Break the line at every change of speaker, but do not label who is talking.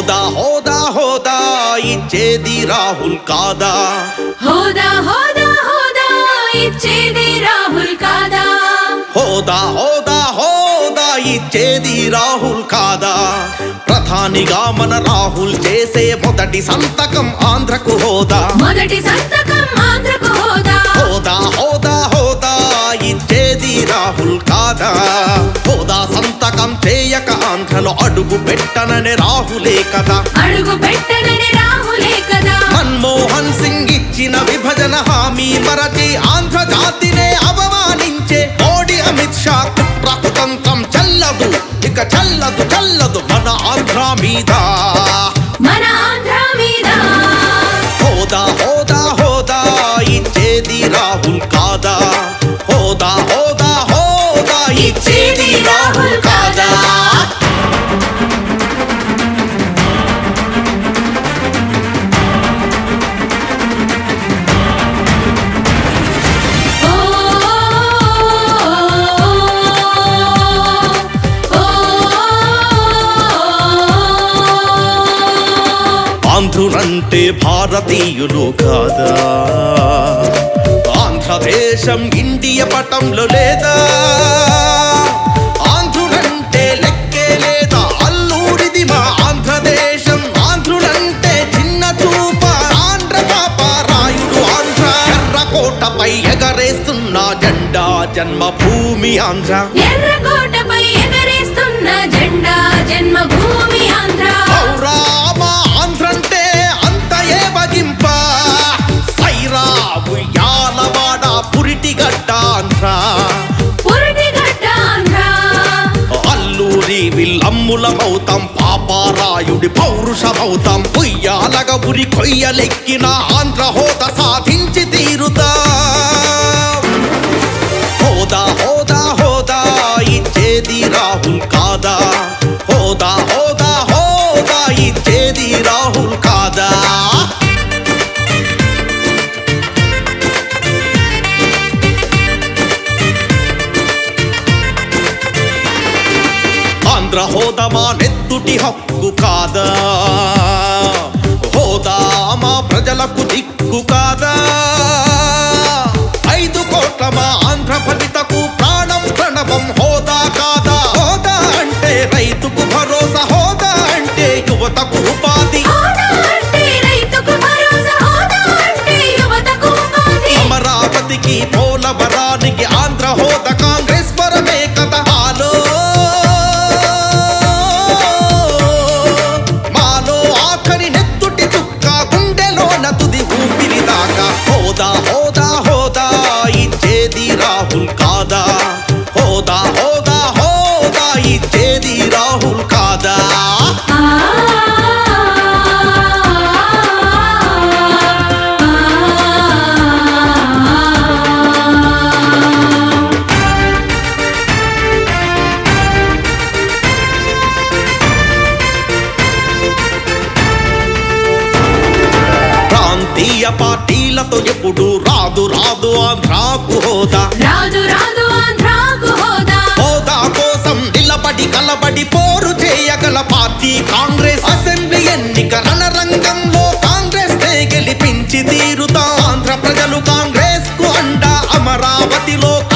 హోదా హోదా హోదా ఇచ్చేది రాహుల్ కాదా
హోదా హోదా హోదా ఇచ్చేది రాహుల్ కాదా
హోదా హోదా హోదా ఇచ్చేది రాహుల్ కాదా ప్రధానిగా మన రాహుల్ చేసే మొదటి సంతకం ఆంధ్రకు హోదా
మొదటి సంతకం ఆంధ్రకు హోదా
హోదా హోదా హోదా ఇచ్చేది రాహుల్ కాదా హోదా సంతకం చేయక ఆంధ్రలో అడుగు పెట్టనని రాహులే కదా
అడుగు పెట్టనని రాహులే కదా
మన్మోహన్ సింగ్ ఇచ్చిన విభజన హామీ మరచి ఆంధ్ర జాతినే అవమానించే మోడీ అమిత్ షా కుట్రకుతంత్రం చల్లదు ఇక చల్లదు చల్లదు మన ఆంధ్ర మీద
మన ఆంధ్ర మీద
హోదా హోదా హోదా ఇచ్చేది రాహుల్ కాదా హోదా హోదా హోదా ఇచ్చేది రాహుల్ కాదా
ఓ
ఆంధ్రులంటే భారతీయులు కాదా ఆంధ్రదేశం ఇండియ పటంలో లేదా ఆంధ్రులంటే లెక్కే లేదా అల్లూరిది మా ఆంధ్రదేశం ఆంధ్రులంటే చిన్న చూప ఆంధ్ర పాప రాయుడు ఆంధ్ర ఎర్రకోటపై ఎగరేస్తున్న జెండా జన్మభూమి ఆంధ్ర
ఎర్రకోటపై ఎగరేస్తున్న జెండా జన్మభూమి ఆంధ్ర
ఔరామ ఆంధ్రంటే అంత ఏ బగింప సైరా ఉయ్యాలవాడ పురిటిగడ్డ ఆంధ్ర
పురిటిగడ్డ ఆంధ్ర
అల్లూరి విల్లమ్ములమవుతాం పాపారాయుడి పౌరుషమవుతాం ఉయ్యాలగ ఉరి కొయ్యలెక్కిన ఆంధ్ర హోద సాధించి తీరుతా హోదా హోదా హోదా ఇచ్చేది రాహుల్ కాదా హోదా హోదా హోదా ఇచ్చేది రాహుల్ కాదా ఆంధ్ర హోదా మా నెత్తుటి హక్కు కాదా హోదా మా ప్రజలకు దిక్కు కాదా ఐదు కోట్ల మా ఆంధ్ర ఫలితకు ప్రాణం ప్రణవం హోదా కాదా హోదా అంటే రైతుకు భరోసా హోదా అంటే యువతకు ఉపాధి
హోదా అంటే రైతుకు భరోసా హోదా అంటే యువతకు ఉపాధి
అమరావతికి పోలవరానికి ఆంధ్ర హోద కాంగ్రెస్ పరమే కథ ఆలో మాలో ఆఖరి నెత్తుటి చుక్క గుండెలో నతుది ఊపిరి దాకా హోదా హోదా హోదా ఇచ్చేది రాహుల్ కాదా హోదా హోదా హోదా ఇచ్చేది రాహుల్ కాదా
ఆ
ప్రాంతీయ పార్టీలతో ఎప్పుడు రాదు రాదు ఆంధ్రాకు హోదా
రాదు రాదు ఆంధ్రాకు హోదా
హోదా కోసం నిలబడి కలబడి పోరు చేయగల పార్టీ కాంగ్రెస్ అసెంబ్లీ ఎన్నిక రణరంగంలో కాంగ్రెస్ నే గెలిపించి తీరుతా ఆంధ్ర ప్రజలు కాంగ్రెస్ కు అండ అమరావతిలో